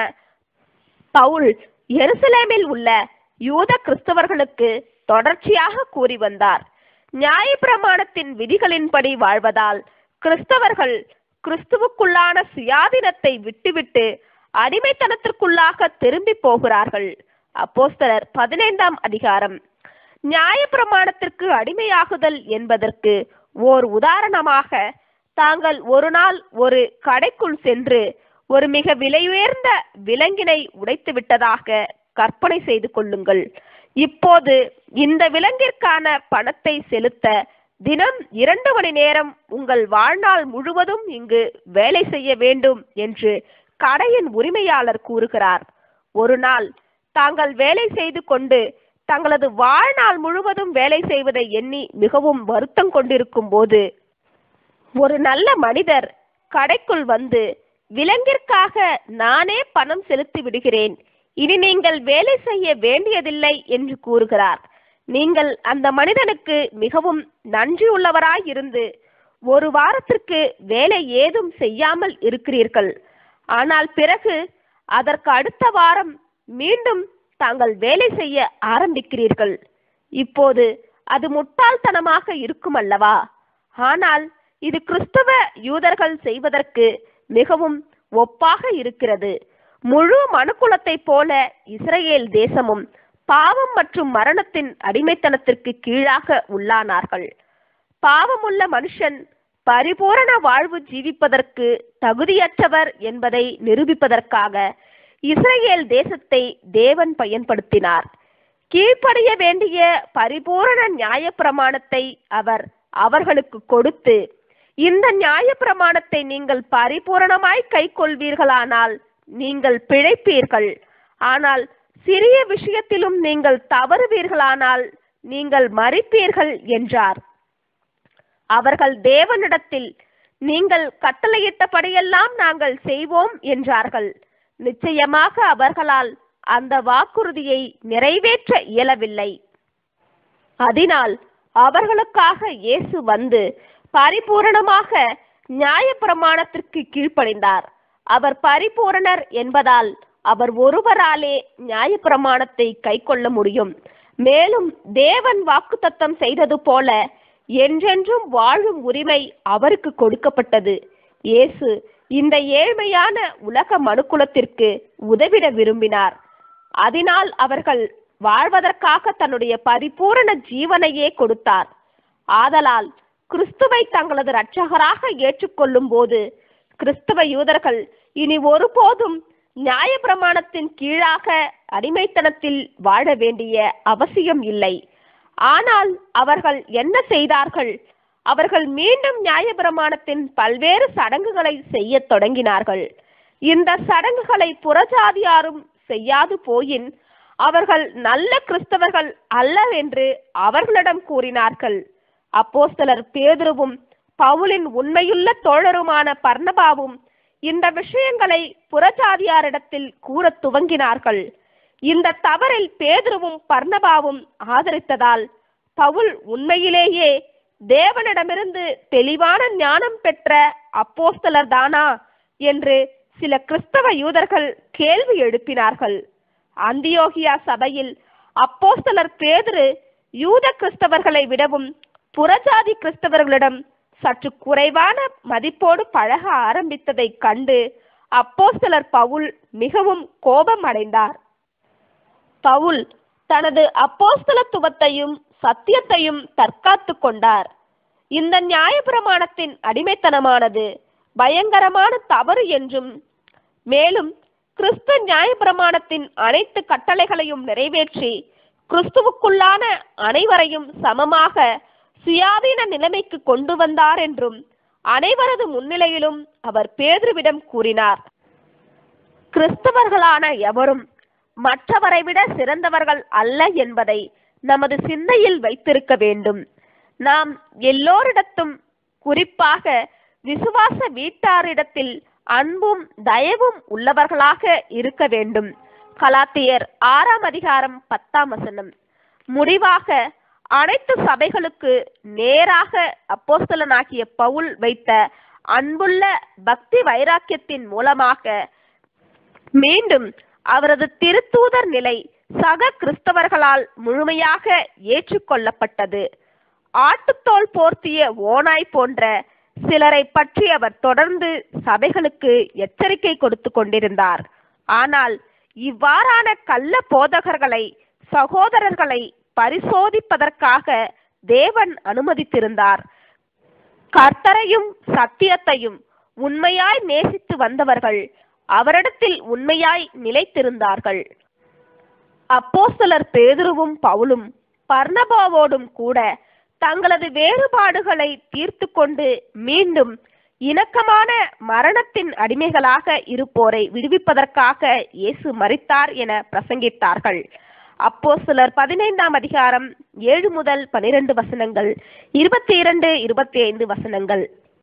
பவுல் எருசலேமில் உள்ள யூத கிறிஸ்தவர்களுக்கு தொடர்ச்சியாக கூறி வந்தார் நியாயப்பிரமாணத்தின் விதிகளின்படி வாழ்வதால் கிறிஸ்தவர்கள் கிறிஸ்துவுக்குள்ளான சுயாதீனத்தை விட்டுவிட்டு அடிமைத்தனத்திற்குள்ளாக திரும்பி போகிறார்கள் அப்போஸ்தலர் பதினைந்தாம் அதிகாரம் நியாயப்பிரமாணத்திற்கு அடிமையாகுதல் என்பதற்கு ஓர் உதாரணமாக தாங்கள் ஒரு நாள் ஒரு கடைக்குள் சென்று ஒரு மிக விலையுயர்ந்த விலங்கினை உடைத்து விட்டதாக கற்பனை செய்து கொள்ளுங்கள் இப்போது இந்த விலங்கிற்கான பணத்தை செலுத்த தினம் இரண்டு மணி நேரம் உங்கள் வாழ்நாள் முழுவதும் இங்கு வேலை செய்ய வேண்டும் என்று கடையின் உரிமையாளர் கூறுகிறார் ஒரு நாள் தாங்கள் வேலை செய்து கொண்டு தங்களது வாழ்நாள் முழுவதும் வேலை செய்வதை எண்ணி மிகவும் வருத்தம் கொண்டிருக்கும் போது ஒரு நல்ல மனிதர் கடைக்குள் வந்து விலங்கிற்காக நானே பணம் செலுத்தி விடுகிறேன் இனி நீங்கள் வேலை செய்ய வேண்டியதில்லை என்று கூறுகிறார் நீங்கள் அந்த மனிதனுக்கு மிகவும் நன்றியுள்ளவராய் இருந்து ஒரு வாரத்திற்கு வேலை ஏதும் செய்யாமல் இருக்கிறீர்கள் ஆனால் பிறகு அதற்கு அடுத்த வாரம் மீண்டும் தாங்கள் வேலை செய்ய ஆரம்பிக்கிறீர்கள் இப்போது அது முட்டாள்தனமாக இருக்கும் அல்லவா ஆனால் இது கிறிஸ்தவ யூதர்கள் செய்வதற்கு மிகவும் ஒப்பாக இருக்கிறது முழு மனுக்குலத்தைப் போல இஸ்ரேல் தேசமும் பாவம் மற்றும் மரணத்தின் அடிமைத்தனத்திற்கு கீழாக உள்ளானார்கள் பாவமுள்ள மனுஷன் பரிபூரண வாழ்வு ஜீவிப்பதற்கு தகுதியற்றவர் என்பதை நிரூபிப்பதற்காக இஸ்ரேல் தேசத்தை தேவன் பயன்படுத்தினார் கீழ்ப்படிய வேண்டிய பரிபூரண நியாயப்பிரமாணத்தை அவர் அவர்களுக்கு கொடுத்து இந்த நியாயப்பிரமாணத்தை நீங்கள் பரிபூரணமாய் கைக்கொள்வீர்களானால் நீங்கள் பிழைப்பீர்கள் ஆனால் சிறிய விஷயத்திலும் நீங்கள் தவறுவீர்களானால் நீங்கள் மறிப்பீர்கள் என்றார் அவர்கள் தேவனிடத்தில் நீங்கள் கட்டளையிட்டபடியெல்லாம் நாங்கள் செய்வோம் என்றார்கள் நிச்சயமாக அவர்களால் அந்த வாக்குறுதியை நிறைவேற்ற இயலவில்லை அதனால் அவர்களுக்காக இயேசு வந்து பரிபூரணமாக நியாயப்பிரமாணத்திற்கு கீழ்ப்படிந்தார் அவர் பரிபூரணர் என்பதால் அவர் ஒருவராலே நியாயப்பிரமாணத்தை கைக்கொள்ள முடியும் மேலும் தேவன் வாக்குத்தத்தம் செய்தது போல என்றென்றும் வாழும் உரிமை அவருக்கு கொடுக்கப்பட்டது இயேசு இந்த ஏழ்மையான உலக மனுக்குலத்திற்கு உதவிட விரும்பினார் அதனால் அவர்கள் வாழ்வதற்காக தன்னுடைய பரிபூரண ஜீவனையே கொடுத்தார் ஆதலால் கிறிஸ்துவை தங்களது இரட்சகராக ஏற்றுக்கொள்ளும் போது கிறிஸ்துவ யூதர்கள் இனி ஒருபோதும் நியாயப்பிரமாணத்தின் கீழாக அடிமைத்தனத்தில் வாழ வேண்டிய அவசியம் இல்லை ஆனால் அவர்கள் என்ன செய்தார்கள் அவர்கள் மீண்டும் நியாயப்பிரமாணத்தின் பல்வேறு சடங்குகளை செய்யத் தொடங்கினார்கள் இந்த சடங்குகளை புறஜாதியாரும் செய்யாது போயின் அவர்கள் நல்ல கிறிஸ்தவர்கள் அல்ல என்று அவர்களிடம் கூறினார்கள் அப்போஸ்தலர் பேதுருவும் பவுலின் உண்மையுள்ள தோழருமான பர்ணபாவும் இந்த விஷயங்களை புறஜாதியாரிடத்தில் கூறத் துவங்கினார்கள் இந்த தவறில் பேதுருவும் பர்ணபாவும் ஆதரித்ததால் பவுல் உண்மையிலேயே தேவனிடமிருந்து தெளிவான ஞானம் பெற்ற அப்போஸ்தலர் தானா என்று சில கிறிஸ்தவ யூதர்கள் கேள்வி எழுப்பினார்கள் அந்தியோகியா சபையில் அப்போஸ்தலர் பேதுரு யூத கிறிஸ்தவர்களை விடவும் புறஜாதி கிறிஸ்தவர்களிடம் சற்று குறைவான மதிப்போடு பழக ஆரம்பித்ததைக் கண்டு அப்போஸ்தலர் பவுல் மிகவும் கோபம் அடைந்தார் பவுல் தனது அப்போஸ்தலத்துவத்தையும் சத்தியத்தையும் தற்காத்து கொண்டார் இந்த நியாயப்பிரமாணத்தின் அடிமைத்தனமானது பயங்கரமான தவறு என்றும் மேலும் கிறிஸ்து நியாயப்பிரமாணத்தின் அனைத்து கட்டளைகளையும் நிறைவேற்றி கிறிஸ்துவுக்குள்ளான அனைவரையும் சமமாக சுயாதீன நிலைமைக்கு கொண்டு வந்தார் என்றும் அனைவரது முன்னிலையிலும் அவர் பேதுருவிடம் கூறினார் கிறிஸ்தவர்களான எவரும் மற்றவரை விட சிறந்தவர்கள் அல்ல என்பதை நமது சிந்தையில் வைத்திருக்க வேண்டும் நாம் எல்லோரிடத்தும் குறிப்பாக விசுவாச வீட்டாரிடத்தில் அன்பும் தயவும் உள்ளவர்களாக இருக்க வேண்டும் கலாத்தியர் ஆறாம் அதிகாரம் பத்தாம் வசனம் முடிவாக அனைத்து சபைகளுக்கு நேராக அப்போஸ்தலனாகிய பவுல் வைத்த அன்புள்ள பக்தி வைராக்கியத்தின் மூலமாக மீண்டும் அவரது திருத்தூதர் நிலை சக கிறிஸ்தவர்களால் முழுமையாக ஏற்றுக்கொள்ளப்பட்டது ஆட்டுத்தோல் போர்த்திய ஓனாய் போன்ற சிலரை பற்றி அவர் தொடர்ந்து சபைகளுக்கு எச்சரிக்கை கொடுத்து கொண்டிருந்தார் ஆனால் இவ்வாறான கள்ள போதகர்களை சகோதரர்களை பரிசோதிப்பதற்காக தேவன் அனுமதித்திருந்தார் கர்த்தரையும் சத்தியத்தையும் உண்மையாய் நேசித்து வந்தவர்கள் அவரிடத்தில் உண்மையாய் நிலைத்திருந்தார்கள் அப்போஸ்தலர் பேதுருவும் பவுலும் பர்ணபாவோடும் கூட தங்களது வேறுபாடுகளை தீர்த்து கொண்டு மீண்டும் இணக்கமான மரணத்தின் அடிமைகளாக இருப்போரை விடுவிப்பதற்காக இயேசு மரித்தார் என பிரசங்கித்தார்கள் அப்போ சிலர் பதினைந்தாம் அதிகாரம் ஏழு முதல் பனிரெண்டு வசனங்கள் இருபத்தி இரண்டு இருபத்தி ஐந்து வசனங்கள்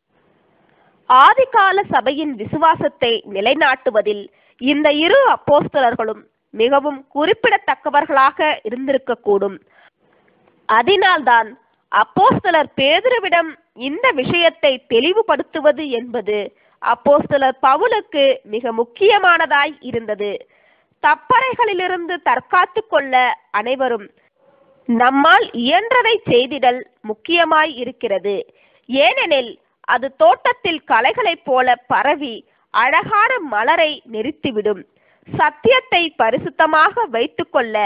ஆதிகால சபையின் விசுவாசத்தை நிலைநாட்டுவதில் இந்த இரு அப்போஸ்தலர்களும் மிகவும் குறிப்பிடத்தக்கவர்களாக இருந்திருக்கக்கூடும் அதனால்தான் அப்போஸ்தலர் பேதுருவிடம் இந்த விஷயத்தை தெளிவுபடுத்துவது என்பது அப்போஸ்தலர் பவுலுக்கு மிக முக்கியமானதாய் இருந்தது தப்பறைகளிலிருந்து தற்காத்து கொள்ள அனைவரும் நம்மால் இயன்றதை செய்திடல் முக்கியமாய் இருக்கிறது ஏனெனில் அது தோட்டத்தில் களைகளைப் போல பரவி அழகான மலரை நெரித்துவிடும் சத்தியத்தை பரிசுத்தமாக வைத்துக்கொள்ள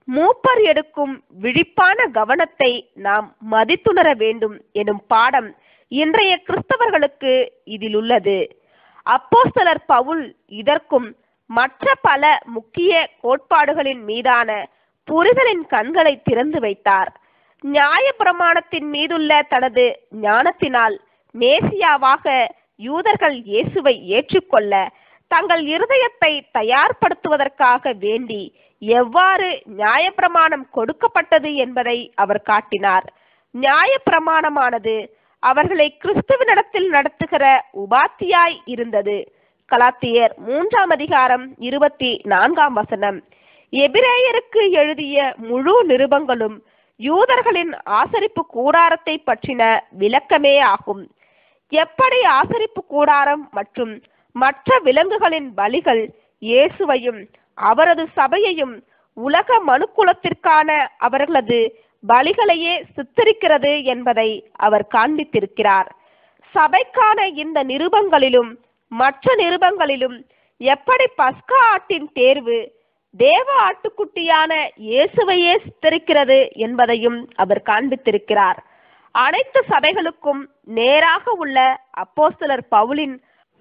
மூப்பர் எடுக்கும் விழிப்பான கவனத்தை நாம் மதித்துணர வேண்டும் எனும் பாடம் இன்றைய கிறிஸ்தவர்களுக்கு இதில் உள்ளது அப்போஸ்தலர் பவுல் இதற்கும் மற்ற பல முக்கிய கோட்பாடுகளின் மீதான புரிதலின் கண்களை திறந்து வைத்தார் நியாயப்பிரமாணத்தின் மீதுள்ள தனது ஞானத்தினால் மேசியாவாக யூதர்கள் இயேசுவை ஏற்றுக்கொள்ள தங்கள் இருதயத்தை தயார்படுத்துவதற்காக வேண்டி எவ்வாறு நியாயப்பிரமாணம் கொடுக்கப்பட்டது என்பதை அவர் காட்டினார் நியாயப்பிரமாணமானது அவர்களை கிறிஸ்துவனிடத்தில் நடத்துகிற உபாத்தியாய் இருந்தது கலாத்தியர் மூன்றாம் அதிகாரம் இருபத்தி நான்காம் வசனம் எபிரேயருக்கு எழுதிய முழு நிருபங்களும் யூதர்களின் ஆசரிப்பு கூடாரத்தை பற்றின விளக்கமே ஆகும் எப்படி ஆசரிப்பு கூடாரம் மற்றும் மற்ற விலங்குகளின் பலிகள் இயேசுவையும் அவரது சபையையும் உலக மனுக்குலத்திற்கான அவர்களது பலிகளையே சித்தரிக்கிறது என்பதை அவர் காண்பித்திருக்கிறார் சபைக்கான இந்த நிருபங்களிலும் மற்ற நிருபங்களிலும் எப்படி பஸ்கா ஆட்டின் தேர்வு தேவ ஆட்டுக்குட்டியான இயேசுவையே சித்தரிக்கிறது என்பதையும் அவர் காண்பித்திருக்கிறார் அனைத்து சபைகளுக்கும் நேராக உள்ள அப்போஸ்தலர் பவுலின்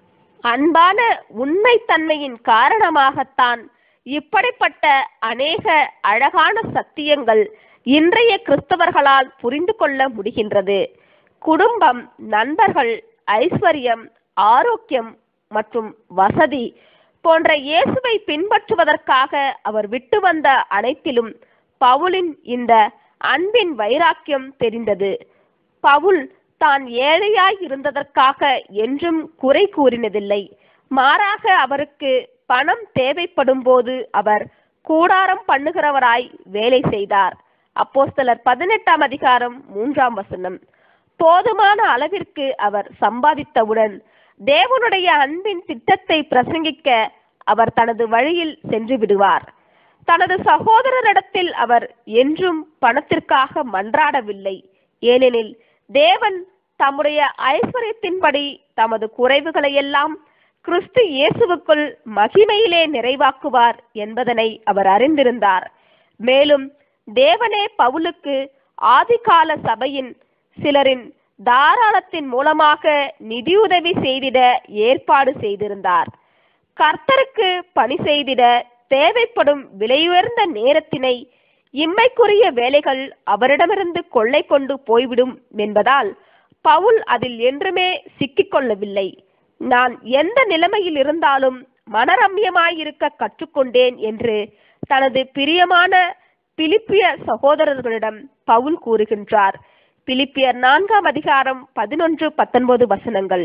அன்பான உண்மைத்தன்மையின் காரணமாகத்தான் இப்படிப்பட்ட அநேக அழகான சத்தியங்கள் இன்றைய கிறிஸ்தவர்களால் புரிந்து கொள்ள முடிகின்றது குடும்பம் நண்பர்கள் ஐஸ்வர்யம் ஆரோக்கியம் மற்றும் வசதி போன்ற இயேசுவை பின்பற்றுவதற்காக அவர் விட்டு வந்த அனைத்திலும் பவுலின் இந்த அன்பின் வைராக்கியம் தெரிந்தது பவுல் தான் ஏழையாய் இருந்ததற்காக என்றும் குறை கூறினதில்லை மாறாக அவருக்கு பணம் தேவைப்படும் போது அவர் கூடாரம் பண்ணுகிறவராய் வேலை செய்தார் அப்போஸ்தலர் பதினெட்டாம் அதிகாரம் மூன்றாம் வசனம் போதுமான அளவிற்கு அவர் சம்பாதித்தவுடன் தேவனுடைய அன்பின் திட்டத்தை பிரசங்கிக்க அவர் தனது வழியில் சென்று விடுவார் தனது சகோதரரிடத்தில் அவர் என்றும் பணத்திற்காக மன்றாடவில்லை ஏனெனில் தேவன் தம்முடைய ஐஸ்வர்யத்தின்படி தமது குறைவுகளையெல்லாம் கிறிஸ்து இயேசுவுக்குள் மகிமையிலே நிறைவாக்குவார் என்பதனை அவர் அறிந்திருந்தார் மேலும் தேவனே பவுலுக்கு ஆதிகால சபையின் சிலரின் தாராளத்தின் மூலமாக நிதியுதவி செய்திட ஏற்பாடு செய்திருந்தார் கர்த்தருக்கு பணி செய்திட தேவைப்படும் விலையுயர்ந்த நேரத்தினை இம்மைக்குரிய வேலைகள் அவரிடமிருந்து கொள்ளை கொண்டு போய்விடும் என்பதால் பவுல் அதில் என்றுமே சிக்கிக்கொள்ளவில்லை நான் எந்த நிலைமையில் இருந்தாலும் மனரம்யமாயிருக்க கற்றுக்கொண்டேன் என்று தனது பிரியமான பிலிப்பிய சகோதரர்களிடம் பவுல் கூறுகின்றார் பிலிப்பியர் நான்காம் அதிகாரம் பதினொன்று பத்தொன்பது வசனங்கள்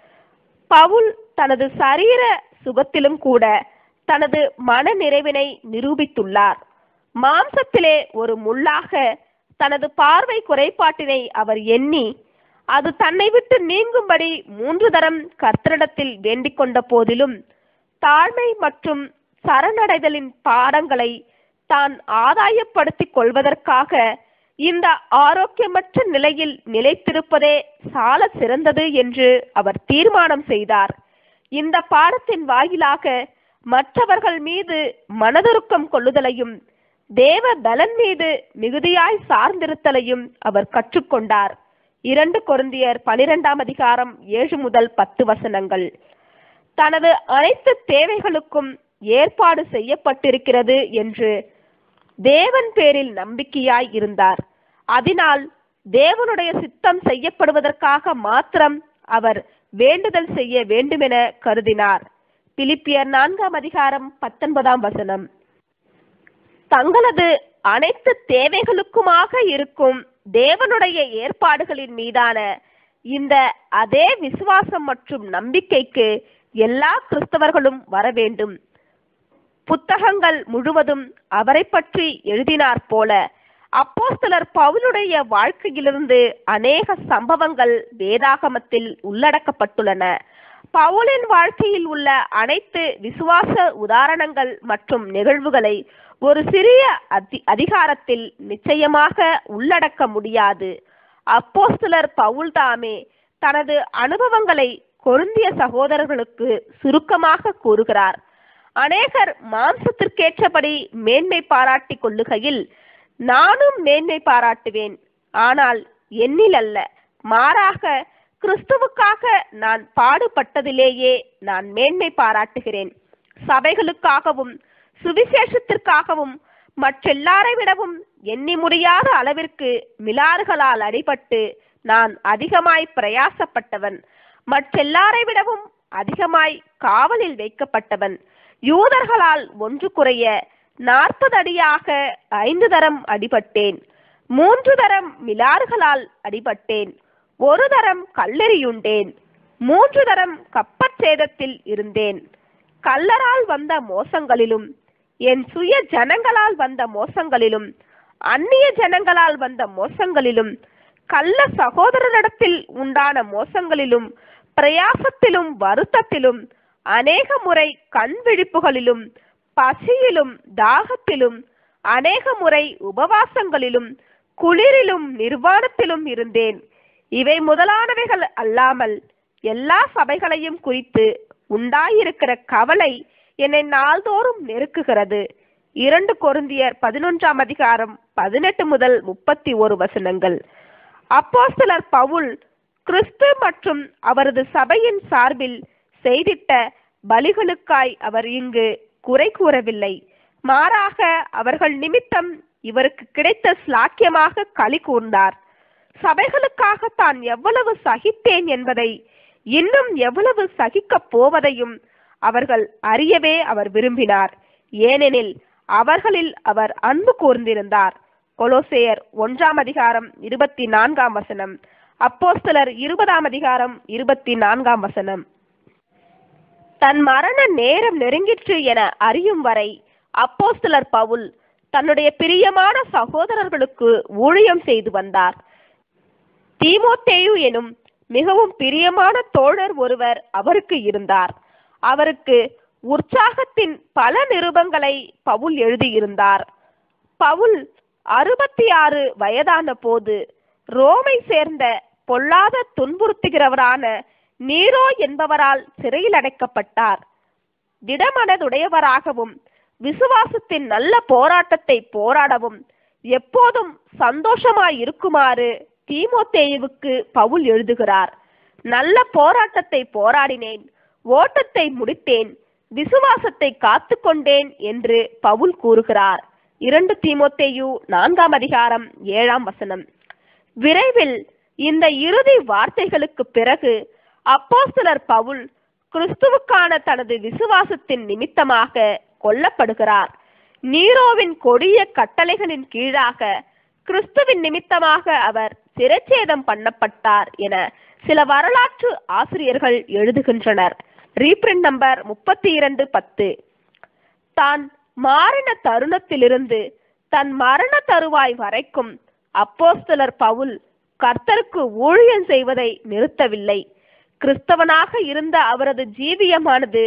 பவுல் தனது சரீர சுகத்திலும் கூட தனது மன நிறைவினை நிரூபித்துள்ளார் மாம்சத்திலே ஒரு முள்ளாக தனது பார்வை குறைபாட்டினை அவர் எண்ணி அது தன்னை விட்டு நீங்கும்படி மூன்று தரம் கர்த்தரிடத்தில் வேண்டிக் கொண்ட போதிலும் தாழ்மை மற்றும் சரணடைதலின் பாடங்களை தான் ஆதாயப்படுத்திக் கொள்வதற்காக இந்த ஆரோக்கியமற்ற நிலையில் நிலைத்திருப்பதே சால சிறந்தது என்று அவர் தீர்மானம் செய்தார் இந்த பாடத்தின் வாயிலாக மற்றவர்கள் மீது மனதுருக்கம் கொள்ளுதலையும் தேவ பலன் மீது மிகுதியாய் சார்ந்திருத்தலையும் அவர் கற்றுக்கொண்டார் இரண்டு கொருந்தியர் பனிரெண்டாம் அதிகாரம் ஏழு முதல் பத்து வசனங்கள் தனது அனைத்து தேவைகளுக்கும் ஏற்பாடு செய்யப்பட்டிருக்கிறது என்று தேவன் பேரில் நம்பிக்கையாய் இருந்தார் அதனால் தேவனுடைய சித்தம் செய்யப்படுவதற்காக மாத்திரம் அவர் வேண்டுதல் செய்ய வேண்டுமென கருதினார் பிலிப்பியர் நான்காம் அதிகாரம் பத்தொன்பதாம் வசனம் தங்களது அனைத்து தேவைகளுக்குமாக இருக்கும் தேவனுடைய ஏற்பாடுகளின் மீதான இந்த அதே விசுவாசம் மற்றும் நம்பிக்கைக்கு எல்லா கிறிஸ்தவர்களும் வர வேண்டும் புத்தகங்கள் முழுவதும் அவரை பற்றி எழுதினார் போல அப்போஸ்தலர் பவுலுடைய வாழ்க்கையிலிருந்து அநேக சம்பவங்கள் வேதாகமத்தில் உள்ளடக்கப்பட்டுள்ளன பவுலின் வாழ்க்கையில் உள்ள அனைத்து விசுவாச உதாரணங்கள் மற்றும் நிகழ்வுகளை ஒரு சிறிய அதி அதிகாரத்தில் நிச்சயமாக உள்ளடக்க முடியாது அப்போஸ்தலர் பவுல் தாமே தனது அனுபவங்களை கொருந்திய சகோதரர்களுக்கு சுருக்கமாக கூறுகிறார் அநேகர் மாம்சத்திற்கேற்றபடி மேன்மை பாராட்டிக் கொள்ளுகையில் நானும் மேன்மை பாராட்டுவேன் ஆனால் என்னில் அல்ல மாறாக கிறிஸ்துவுக்காக நான் பாடுபட்டதிலேயே நான் மேன்மை பாராட்டுகிறேன் சபைகளுக்காகவும் சுவிசேஷத்திற்காகவும் மற்றெல்லாரை விடவும் எண்ணி முடியாத அளவிற்கு மிலாறுகளால் அடிபட்டு நான் அதிகமாய் பிரயாசப்பட்டவன் மற்றெல்லாரை விடவும் அதிகமாய் காவலில் வைக்கப்பட்டவன் யூதர்களால் ஒன்று குறைய நாற்பது அடியாக ஐந்து தரம் அடிபட்டேன் மூன்று தரம் மிலாறுகளால் அடிபட்டேன் ஒரு தரம் கல்லெறியுண்டேன் மூன்று தரம் கப்பற் சேதத்தில் இருந்தேன் கல்லரால் வந்த மோசங்களிலும் என் சுய ஜனங்களால் வந்த மோசங்களிலும் அந்நிய ஜனங்களால் வந்த மோசங்களிலும் கள்ள சகோதரரிடத்தில் உண்டான மோசங்களிலும் பிரயாசத்திலும் வருத்தத்திலும் அநேக முறை கண் விழிப்புகளிலும் பசியிலும் தாகத்திலும் அநேக முறை உபவாசங்களிலும் குளிரிலும் நிர்வாணத்திலும் இருந்தேன் இவை முதலானவைகள் அல்லாமல் எல்லா சபைகளையும் குறித்து உண்டாயிருக்கிற கவலை என்னை நாள்தோறும் நெருக்குகிறது இரண்டு கொருந்தியர் பதினொன்றாம் அதிகாரம் பதினெட்டு முதல் முப்பத்தி ஒரு வசனங்கள் அப்போஸ்தலர் பவுல் கிறிஸ்து மற்றும் அவரது சபையின் சார்பில் செய்திட்ட பலிகளுக்காய் அவர் இங்கு குறை கூறவில்லை மாறாக அவர்கள் நிமித்தம் இவருக்கு கிடைத்த ஸ்லாக்கியமாக களி கூர்ந்தார் சபைகளுக்காக தான் எவ்வளவு சகித்தேன் என்பதை இன்னும் எவ்வளவு சகிக்கப் போவதையும் அவர்கள் அறியவே அவர் விரும்பினார் ஏனெனில் அவர்களில் அவர் அன்பு கூர்ந்திருந்தார் கொலோசேயர் ஒன்றாம் அதிகாரம் இருபத்தி நான்காம் வசனம் அப்போஸ்தலர் இருபதாம் அதிகாரம் இருபத்தி நான்காம் வசனம் தன் மரண நேரம் நெருங்கிற்று என அறியும் வரை அப்போஸ்தலர் பவுல் தன்னுடைய பிரியமான சகோதரர்களுக்கு ஊழியம் செய்து வந்தார் தீமோத்தேயு எனும் மிகவும் பிரியமான தோழர் ஒருவர் அவருக்கு இருந்தார் அவருக்கு உற்சாகத்தின் பல நிருபங்களை பவுல் எழுதியிருந்தார் பவுல் அறுபத்தி ஆறு வயதான போது ரோமை சேர்ந்த பொல்லாத துன்புறுத்துகிறவரான நீரோ என்பவரால் சிறையில் அடைக்கப்பட்டார் திடமனதுடையவராகவும் விசுவாசத்தின் நல்ல போராட்டத்தை போராடவும் எப்போதும் சந்தோஷமாய் இருக்குமாறு தீமோத்தேயுவுக்கு பவுல் எழுதுகிறார் நல்ல போராட்டத்தை போராடினேன் ஓட்டத்தை முடித்தேன் விசுவாசத்தை காத்து கொண்டேன் என்று பவுல் கூறுகிறார் இரண்டு தீமோத்தேயு நான்காம் அதிகாரம் ஏழாம் வசனம் விரைவில் இந்த இறுதி வார்த்தைகளுக்கு பிறகு அப்போஸ்தலர் பவுல் கிறிஸ்துவுக்கான தனது விசுவாசத்தின் நிமித்தமாக கொல்லப்படுகிறார் நீரோவின் கொடிய கட்டளைகளின் கீழாக கிறிஸ்துவின் நிமித்தமாக அவர் சிரச்சேதம் பண்ணப்பட்டார் என சில வரலாற்று ஆசிரியர்கள் எழுதுகின்றனர் ரீப்ரிண்ட் நம்பர் முப்பத்தி இரண்டு பத்து தான் மாறின தருணத்திலிருந்து தன் மரண தருவாய் வரைக்கும் அப்போஸ்தலர் பவுல் கர்த்தருக்கு ஊழியம் செய்வதை நிறுத்தவில்லை கிறிஸ்தவனாக இருந்த அவரது ஜீவியமானது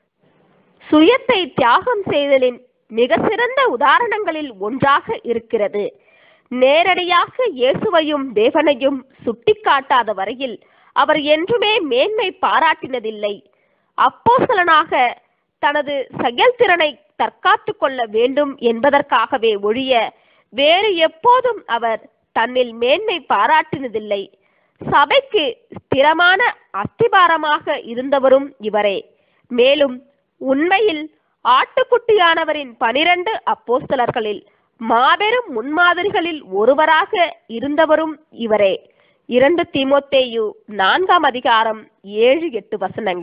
சுயத்தை தியாகம் செய்தலின் மிக சிறந்த உதாரணங்களில் ஒன்றாக இருக்கிறது நேரடியாக இயேசுவையும் தேவனையும் சுட்டிக்காட்டாத வரையில் அவர் என்றுமே மேன்மை பாராட்டினதில்லை அப்போஸ்தலனாக தனது செயல்திறனை தற்காத்து கொள்ள வேண்டும் என்பதற்காகவே ஒழிய வேறு எப்போதும் அவர் தன்னில் மேன்மை பாராட்டினதில்லை சபைக்கு ஸ்திரமான அஸ்திபாரமாக இருந்தவரும் இவரே மேலும் உண்மையில் ஆட்டுக்குட்டியானவரின் பனிரண்டு அப்போஸ்தலர்களில் மாபெரும் முன்மாதிரிகளில் ஒருவராக இருந்தவரும் இவரே இரண்டு தீமோத்தேயு நான்காம் அதிகாரம் ஏழு எட்டு வசனங்கள்